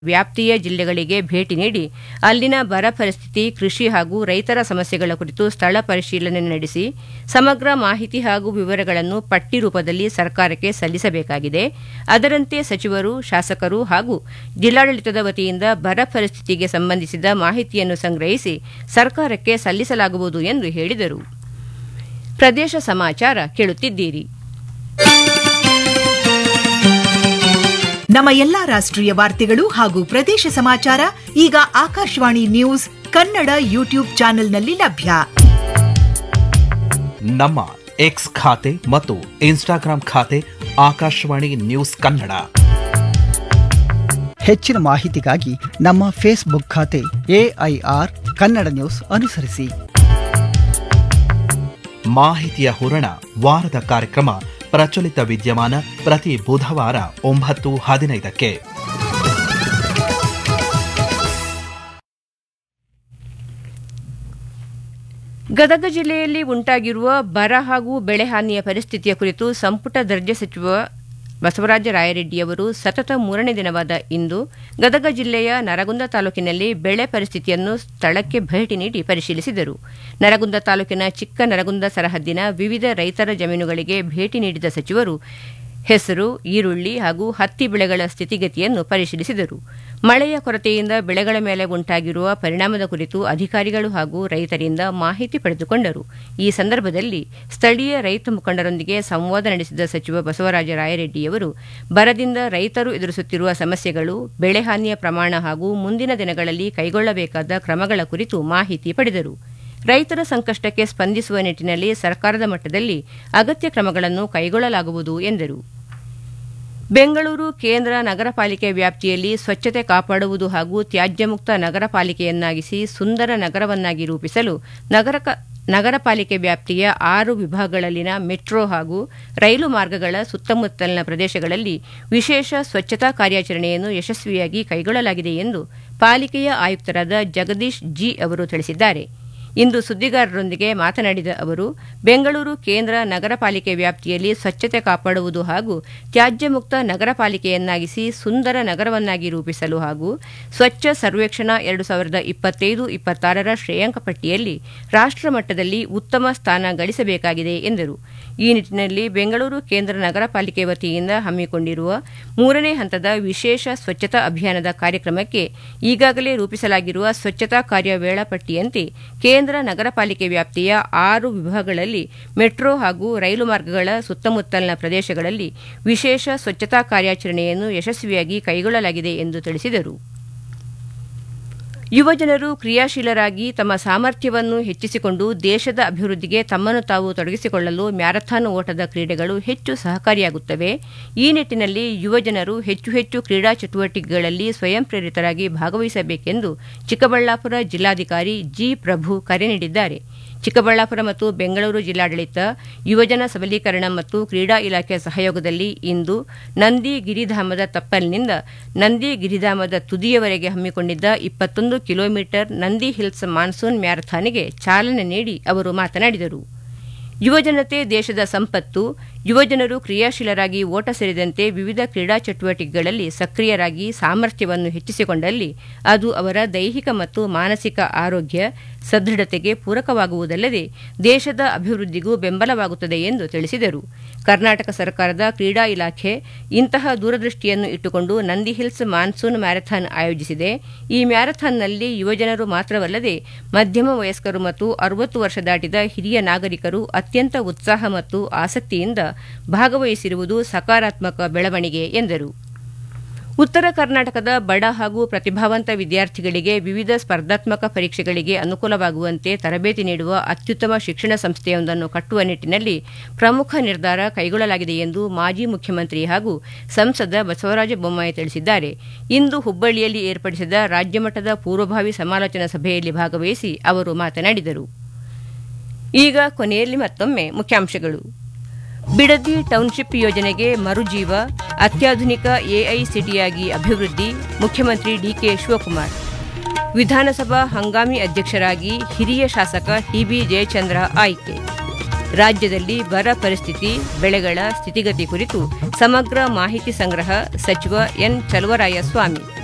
ವ್ಯಾಪ್ತಿಯ ಜಿಲ್ಲೆಗಳಿಗೆ ಭೇಟಿ ನೀಡಿ ಅಲ್ಲಿನ ಬರ ಪರಿಸ್ಥಿತಿ ಕೃಷಿ ಹಾಗೂ ರೈತರ ಸಮಸ್ಯೆಗಳ ಕುರಿತು ಸ್ಥಳ ಪರಿಶೀಲನೆ ನಡೆಸಿ ಸಮಗ್ರ ಮಾಹಿತಿ ಹಾಗೂ ವಿವರಗಳನ್ನು ಪಟ್ಟಿ ರೂಪದಲ್ಲಿ ಸರ್ಕಾರಕ್ಕೆ ಸಲ್ಲಿಸಬೇಕಾಗಿದೆ ಅದರಂತೆ ಸಚಿವರು ಶಾಸಕರು ಹಾಗೂ ಜಿಲ್ಲಾಡಳಿತದ ವತಿಯಿಂದ ಬರ ಪರಿಸ್ಥಿತಿಗೆ ಸಂಬಂಧಿಸಿದ ಮಾಹಿತಿಯನ್ನು ಸಂಗ್ರಹಿಸಿ ಸರ್ಕಾರಕ್ಕೆ ಸಲ್ಲಿಸಲಾಗುವುದು ಎಂದು ಹೇಳಿದರು ಪ್ರದೇಶ ಸಮಾಚಾರ ಕೇಳುತ್ತಿದ್ದೀರಿ ನಮ್ಮ ಎಲ್ಲಾ ರಾಷ್ಟ್ರೀಯ ವಾರ್ತೆಗಳು ಹಾಗೂ ಪ್ರದೇಶ ಸಮಾಚಾರ ಈಗ ಆಕಾಶವಾಣಿ ನ್ಯೂಸ್ ಕನ್ನಡ ಯೂಟ್ಯೂಬ್ ಚಾನೆಲ್ನಲ್ಲಿ ಲಭ್ಯ ನಮ್ಮ ಎಕ್ಸ್ ಖಾತೆ ಮತ್ತು ಇನ್ಸ್ಟಾಗ್ರಾಂ ಖಾತೆ ಆಕಾಶವಾಣಿ ನ್ಯೂಸ್ ಕನ್ನಡ ಹೆಚ್ಚಿನ ಮಾಹಿತಿಗಾಗಿ ನಮ್ಮ ಫೇಸ್ಬುಕ್ ಖಾತೆ ಎಐಆರ್ ಕನ್ನಡ ನ್ಯೂಸ್ ಅನುಸರಿಸಿ ಮಾಹಿತಿಯ ಹೂರಣ ವಾರದ ಕಾರ್ಯಕ್ರಮ ಪ್ರಚಲಿತ ವಿದ್ಯಮಾನ ಪ್ರತಿ ಬುಧವಾರ ಒಂಬತ್ತು ಹದಿನೈದಕ್ಕೆ ಗದಗ ಜಿಲ್ಲೆಯಲ್ಲಿ ಉಂಟಾಗಿರುವ ಬರ ಹಾಗೂ ಬೆಳೆ ಹಾನಿಯ ಪರಿಸ್ಥಿತಿಯ ಕುರಿತು ಸಂಪುಟ ದರ್ಜೆ ಸಚಿವ ಬಸವರಾಜ ರಾಯರೆಡ್ಡಿಯವರು ಸತತ ಮೂರನೇ ದಿನವಾದ ಇಂದು ಗದಗ ಜಿಲ್ಲೆಯ ನರಗುಂದ ತಾಲೂಕಿನಲ್ಲಿ ಬೆಳೆ ಪರಿಸ್ಥಿತಿಯನ್ನು ಸ್ಥಳಕ್ಕೆ ಭೇಟಿ ನೀಡಿ ಪರಿಶೀಲಿಸಿದರು ನರಗುಂದ ತಾಲೂಕಿನ ಚಿಕ್ಕ ನರಗುಂದ ಸರಹದ್ದಿನ ವಿವಿಧ ರೈತರ ಜಮೀನುಗಳಿಗೆ ಭೇಟಿ ನೀಡಿದ ಸಚಿವರು ಹೆಸರು ಈರುಳ್ಳಿ ಹಾಗೂ ಹತ್ತಿ ಬೆಳೆಗಳ ಸ್ಥಿತಿಗತಿಯನ್ನು ಪರಿಶೀಲಿಸಿದರು ಮಳೆಯ ಕೊರತೆಯಿಂದ ಬೆಳೆಗಳ ಮೇಲೆ ಉಂಟಾಗಿರುವ ಪರಿಣಾಮದ ಕುರಿತು ಅಧಿಕಾರಿಗಳು ಹಾಗೂ ರೈತರಿಂದ ಮಾಹಿತಿ ಪಡೆದುಕೊಂಡರು ಈ ಸಂದರ್ಭದಲ್ಲಿ ಸ್ಥಳೀಯ ರೈತ ಮುಖಂಡರೊಂದಿಗೆ ಸಂವಾದ ನಡೆಸಿದ ಸಚಿವ ಬಸವರಾಜ ರಾಯರೆಡ್ಡಿಯವರು ಬರದಿಂದ ರೈತರು ಎದುರಿಸುತ್ತಿರುವ ಸಮಸ್ಯೆಗಳು ಬೆಳೆ ಹಾನಿಯ ಪ್ರಮಾಣ ಹಾಗೂ ಮುಂದಿನ ದಿನಗಳಲ್ಲಿ ಕೈಗೊಳ್ಳಬೇಕಾದ ಕ್ರಮಗಳ ಕುರಿತು ಮಾಹಿತಿ ಪಡೆದರು ರೈತರ ಸಂಕಷ್ಟಕ್ಕೆ ಸ್ಪಂದಿಸುವ ನಿಟ್ಟಿನಲ್ಲಿ ಸರ್ಕಾರದ ಮಟ್ಟದಲ್ಲಿ ಅಗತ್ಯ ಕ್ರಮಗಳನ್ನು ಕೈಗೊಳ್ಳಲಾಗುವುದು ಎಂದರು ಬೆಂಗಳೂರು ಕೇಂದ್ರ ನಗರ ಪಾಲಿಕೆ ವ್ಯಾಪ್ತಿಯಲ್ಲಿ ಸ್ವಚ್ಛತೆ ಕಾಪಾಡುವುದು ಹಾಗೂ ತ್ಯಾಜ್ಯ ಮುಕ್ತ ನಗರ ಪಾಲಿಕೆಯನ್ನಾಗಿಸಿ ಸುಂದರ ನಗರವನ್ನಾಗಿ ರೂಪಿಸಲು ನಗರ ನಗರ ಪಾಲಿಕೆ ವ್ಯಾಪ್ತಿಯ ಆರು ವಿಭಾಗಗಳಲ್ಲಿನ ಮೆಟ್ರೋ ಹಾಗೂ ರೈಲು ಮಾರ್ಗಗಳ ಸುತ್ತಮುತ್ತಲಿನ ಪ್ರದೇಶಗಳಲ್ಲಿ ವಿಶೇಷ ಸ್ವಚ್ಛತಾ ಕಾರ್ಯಾಚರಣೆಯನ್ನು ಯಶಸ್ವಿಯಾಗಿ ಕೈಗೊಳ್ಳಲಾಗಿದೆ ಎಂದು ಪಾಲಿಕೆಯ ಆಯುಕ್ತರಾದ ಜಗದೀಶ್ ಜಿ ಅವರು ತಿಳಿಸಿದ್ದಾರೆ ಇಂದು ಸುದ್ದಿಗಾರರೊಂದಿಗೆ ಮಾತನಾಡಿದ ಅವರು ಬೆಂಗಳೂರು ಕೇಂದ್ರ ನಗರ ಪಾಲಿಕೆ ವ್ಯಾಪ್ತಿಯಲ್ಲಿ ಸ್ವಚ್ಛತೆ ಕಾಪಾಡುವುದು ಹಾಗೂ ತ್ಯಾಜ್ಯ ಮುಕ್ತ ನಗರ ಪಾಲಿಕೆಯನ್ನಾಗಿಸಿ ಸುಂದರ ನಗರವನ್ನಾಗಿ ರೂಪಿಸಲು ಹಾಗೂ ಸ್ವಚ್ಛ ಸರ್ವೇಕ್ಷಣಾ ಎರಡು ಸಾವಿರದ ಇಪ್ಪತ್ತೈದು ಇಪ್ಪತ್ತಾರರ ಶ್ರೇಯಾಂಕ ಪಟ್ಟಿಯಲ್ಲಿ ರಾಷ್ಟ್ರ ಮಟ್ಟದಲ್ಲಿ ಉತ್ತಮ ಸ್ಥಾನ ಗಳಿಸಬೇಕಾಗಿದೆ ಎಂದರು ಈ ನಿಟ್ಟಿನಲ್ಲಿ ಬೆಂಗಳೂರು ಕೇಂದ್ರ ನಗರ ಪಾಲಿಕೆ ವತಿಯಿಂದ ಹಮ್ಮಿಕೊಂಡಿರುವ ಮೂರನೇ ಹಂತದ ವಿಶೇಷ ಸ್ವಚ್ಛತಾ ಅಭಿಯಾನದ ಕಾರ್ಯಕ್ರಮಕ್ಕೆ ಈಗಾಗಲೇ ರೂಪಿಸಲಾಗಿರುವ ಸ್ವಚ್ಛತಾ ಕಾರ್ಯ ವೇಳಾಪಟ್ಟಿಯಂತೆ ಕೇಂದ್ರ ನಗರ ಪಾಲಿಕೆ ವ್ಯಾಪ್ತಿಯ ಆರು ವಿಭಾಗಗಳಲ್ಲಿ ಮೆಟ್ರೋ ಹಾಗೂ ರೈಲು ಮಾರ್ಗಗಳ ಸುತ್ತಮುತ್ತಲಿನ ಪ್ರದೇಶಗಳಲ್ಲಿ ವಿಶೇಷ ಸ್ವಚ್ಛತಾ ಕಾರ್ಯಾಚರಣೆಯನ್ನು ಯಶಸ್ವಿಯಾಗಿ ಕೈಗೊಳ್ಳಲಾಗಿದೆ ಎಂದು ತಿಳಿಸಿದರು ಯುವಜನರು ಕ್ರಿಯಾಶೀಲರಾಗಿ ತಮ್ಮ ಸಾಮರ್ಥ್ಯವನ್ನು ಹೆಚ್ಚಿಸಿಕೊಂಡು ದೇಶದ ಅಭಿವೃದ್ಧಿಗೆ ತಮ್ಮನ್ನು ತಾವು ತೊಡಗಿಸಿಕೊಳ್ಳಲು ಮ್ಯಾರಥಾನ್ ಓಟದ ಕ್ರೀಡೆಗಳು ಹೆಚ್ಚು ಸಹಕಾರಿಯಾಗುತ್ತವೆ ಈ ನಿಟ್ಟಿನಲ್ಲಿ ಯುವಜನರು ಹೆಚ್ಚು ಹೆಚ್ಚು ಕ್ರೀಡಾ ಚಟುವಟಿಕೆಗಳಲ್ಲಿ ಸ್ವಯಂ ಪ್ರೇರಿತರಾಗಿ ಭಾಗವಹಿಸಬೇಕೆಂದು ಚಿಕ್ಕಬಳ್ಳಾಪುರ ಜಿಲ್ಲಾಧಿಕಾರಿ ಜಿ ಪ್ರಭು ಕರೆ ನೀಡಿದ್ದಾರೆ ಚಿಕ್ಕಬಳ್ಳಾಪುರ ಮತ್ತು ಬೆಂಗಳೂರು ಜಿಲ್ಲಾಡಳಿತ ಯುವಜನ ಸಬಲೀಕರಣ ಮತ್ತು ಕ್ರೀಡಾ ಇಲಾಖೆ ಸಹಯೋಗದಲ್ಲಿ ಇಂದು ನಂದಿ ಗಿರಿಧಾಮದ ತಪ್ಪಲಿನಿಂದ ನಂದಿ ಗಿರಿಧಾಮದ ತುದಿಯವರೆಗೆ ಹಮ್ಮಿಕೊಂಡಿದ್ದ ಇಪ್ಪತ್ತೊಂದು ಕಿಲೋಮೀಟರ್ ನಂದಿ ಹಿಲ್ಸ್ ಮಾನ್ಸೂನ್ ಮ್ಯಾರಥಾನ್ಗೆ ಚಾಲನೆ ನೀಡಿ ಅವರು ಮಾತನಾಡಿದರು ಯುವಜನತೆ ದೇಶದ ಸಂಪತ್ತು ಯುವಜನರು ಕ್ರಿಯಾಶೀಲರಾಗಿ ಓಟ ಸೇರಿದಂತೆ ವಿವಿಧ ಕ್ರೀಡಾ ಚಟುವಟಿಕೆಗಳಲ್ಲಿ ಸಕ್ರಿಯರಾಗಿ ಸಾಮರ್ಥ್ಯವನ್ನು ಹೆಚ್ಚಿಸಿಕೊಂಡಲ್ಲಿ ಅದು ಅವರ ದೈಹಿಕ ಮತ್ತು ಮಾನಸಿಕ ಆರೋಗ್ಯ ಸದೃಢತೆಗೆ ಪೂರಕವಾಗುವುದಲ್ಲದೆ ದೇಶದ ಅಭಿವೃದ್ಧಿಗೂ ಬೆಂಬಲವಾಗುತ್ತದೆ ಎಂದು ತಿಳಿಸಿದರು ಕರ್ನಾಟಕ ಸರ್ಕಾರದ ಕ್ರೀಡಾ ಇಲಾಖೆ ಇಂತಹ ದೂರದೃಷ್ಟಿಯನ್ನು ಇಟ್ಟುಕೊಂಡು ನಂದಿ ಹಿಲ್ಸ್ ಮಾನ್ಸೂನ್ ಮ್ಯಾರಥಾನ್ ಆಯೋಜಿಸಿದೆ ಈ ಮ್ಯಾರಥಾನ್ನಲ್ಲಿ ಯುವಜನರು ಮಾತ್ರವಲ್ಲದೆ ಮಧ್ಯಮ ವಯಸ್ಕರು ಮತ್ತು ಅರವತ್ತು ವರ್ಷ ದಾಟಿದ ಹಿರಿಯ ನಾಗರಿಕರು ಅತ್ಯಂತ ಉತ್ಸಾಹ ಮತ್ತು ಆಸಕ್ತಿಯಿಂದ ಭಾಗವಹಿಸಿರುವುದು ಸಕಾರಾತ್ಮಕ ಬೆಳವಣಿಗೆ ಎಂದರು ಉತ್ತರ ಕರ್ನಾಟಕದ ಬಡ ಹಾಗೂ ಪ್ರತಿಭಾವಂತ ವಿದ್ಯಾರ್ಥಿಗಳಿಗೆ ವಿವಿಧ ಸ್ಪರ್ಧಾತ್ಮಕ ಪರೀಕ್ಷೆಗಳಿಗೆ ಅನುಕೂಲವಾಗುವಂತೆ ತರಬೇತಿ ನೀಡುವ ಅತ್ಯುತ್ತಮ ಶಿಕ್ಷಣ ಸಂಸ್ಥೆಯೊಂದನ್ನು ಕಟ್ಟುವ ನಿಟ್ಟಿನಲ್ಲಿ ಪ್ರಮುಖ ನಿರ್ಧಾರ ಕೈಗೊಳ್ಳಲಾಗಿದೆ ಎಂದು ಮಾಜಿ ಮುಖ್ಯಮಂತ್ರಿ ಹಾಗೂ ಸಂಸದ ಬಸವರಾಜ ಬೊಮ್ಮಾಯಿ ತಿಳಿಸಿದ್ದಾರೆ ಇಂದು ಹುಬ್ಬಳ್ಳಿಯಲ್ಲಿ ಏರ್ಪಡಿಸಿದ ರಾಜ್ಯಮಟ್ಟದ ಪೂರ್ವಭಾವಿ ಸಮಾಲೋಚನಾ ಸಭೆಯಲ್ಲಿ ಭಾಗವಹಿಸಿ ಅವರು ಮಾತನಾಡಿದರು ಈಗ ಕೊನೆಯಲ್ಲಿ ಮತ್ತೊಮ್ಮೆ ಮುಖ್ಯಾಂಶಗಳು ಬಿಡದಿ ಟೌನ್ಶಿಪ್ ಯೋಜನೆಗೆ ಮರುಜೀವ ಅತ್ಯಾಧುನಿಕ ಎಐಸಿಟಿಯಾಗಿ ಅಭಿವೃದ್ಧಿ ಮುಖ್ಯಮಂತ್ರಿ ಡಿಕೆ ಶಿವಕುಮಾರ್ ವಿಧಾನಸಭಾ ಹಂಗಾಮಿ ಅಧ್ಯಕ್ಷರಾಗಿ ಹಿರಿಯ ಶಾಸಕ ಟಿಬಿ ಜಯಚಂದ್ರ ಆಯ್ಕೆ ರಾಜ್ಯದಲ್ಲಿ ಬರ ಪರಿಸ್ಥಿತಿ ಬೆಳೆಗಳ ಸ್ಥಿತಿಗತಿ ಕುರಿತು ಸಮಗ್ರ ಮಾಹಿತಿ ಸಂಗ್ರಹ ಸಚಿವ ಎನ್ ಚಲುವರಾಯಸ್ವಾಮಿ